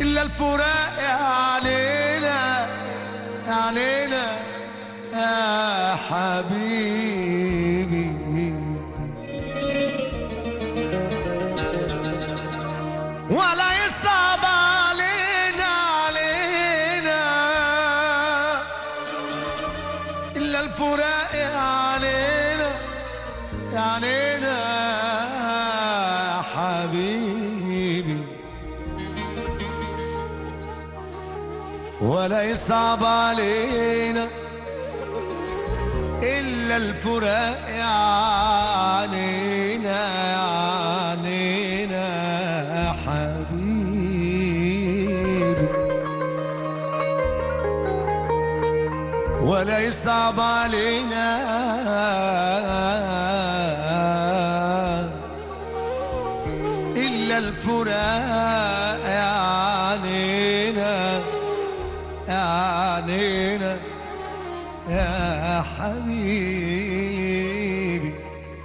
إلا الفراق يا علينا يا علينا يا حبيبي ولا يصعب علينا علينا إلا الفراق يا علينا يا علينا يا حبيبي ولا يصعب علينا إلا الفراق يا عنينا يا عنينا يا حبيبي ولا يصعب علينا إلا الفراق يا عنينا يا عنينا يا حبيبي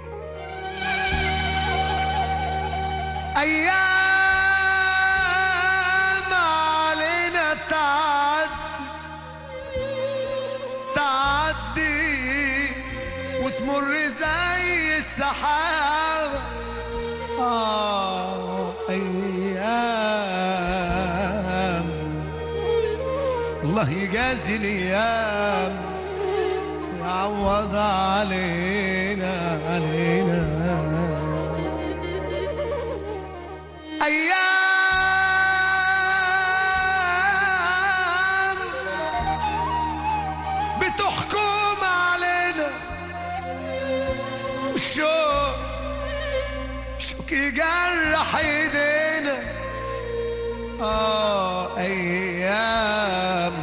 أيام علينا تعدي تعدي وتمر زي السحابة آه أيام الله يجازي الأيام يعوض علينا علينا أيام بتحكم علينا والشوق شوك يجرح ايدينا اه ايام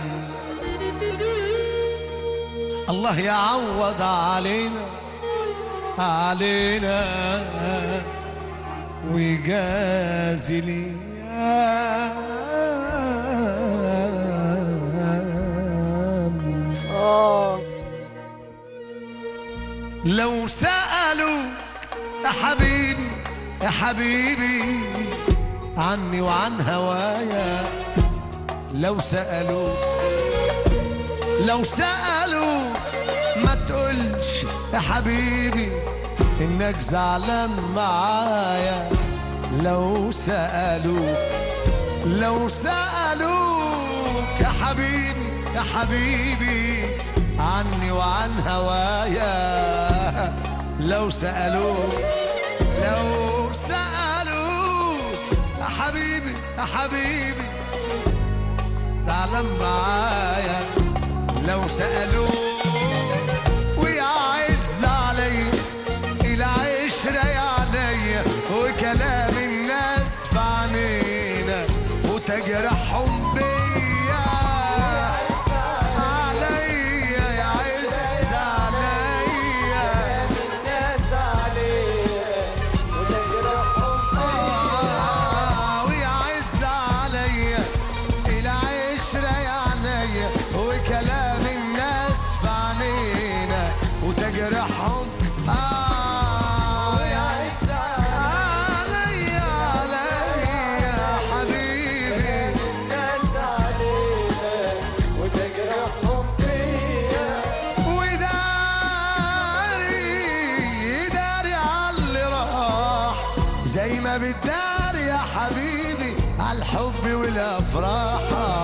الله يعوض علينا علينا ويجازي الأيام اه لو سألوا يا حبيبي يا حبيبي عني وعن هوايا لو سألوا لو سألوا ما تقولش يا حبيبي إنك زعلان معايا لو سألوا لو سألوك يا حبيبي يا حبيبي عني وعن هوايا لو سألوك لو سألوك يا حبيبي يا حبيبي زعلان معايا لو سألوك ويعز علي العشرة يا عينيا وكلام الناس في عينينا وتجرحهم بيا عليا يعز عليا الناس عليه وتجرحهم آه، ويعز عليا العشرة يا عينيا وكلام الناس في عينينا وتجرحهم آه ويعز عليا عليا حبيبي الناس عليه وتجرحهم فيا وداري داري عاللي راح زي ما بتداري يا حبيبي عالحب والافراح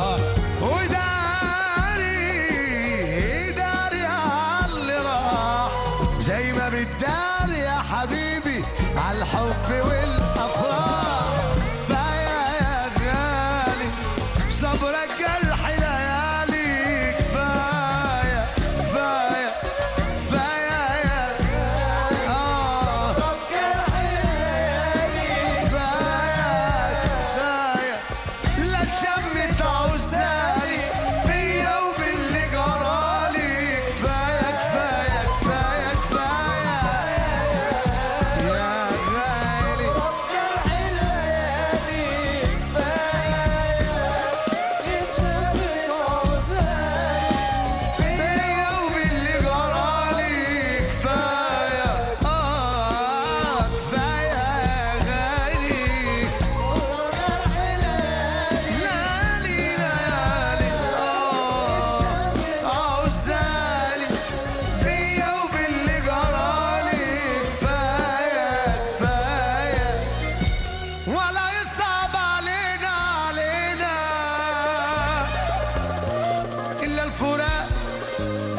وداري داري عاللي راح زي ما بتداري يا حبيبي عالحب والافراح فيا يا غالي صبرك جرح ليالي كفايه كفايه كفايه يا آه كفايه كفايه لا تشمت عوز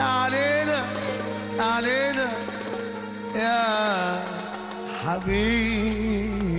علينا علينا يا حبيبي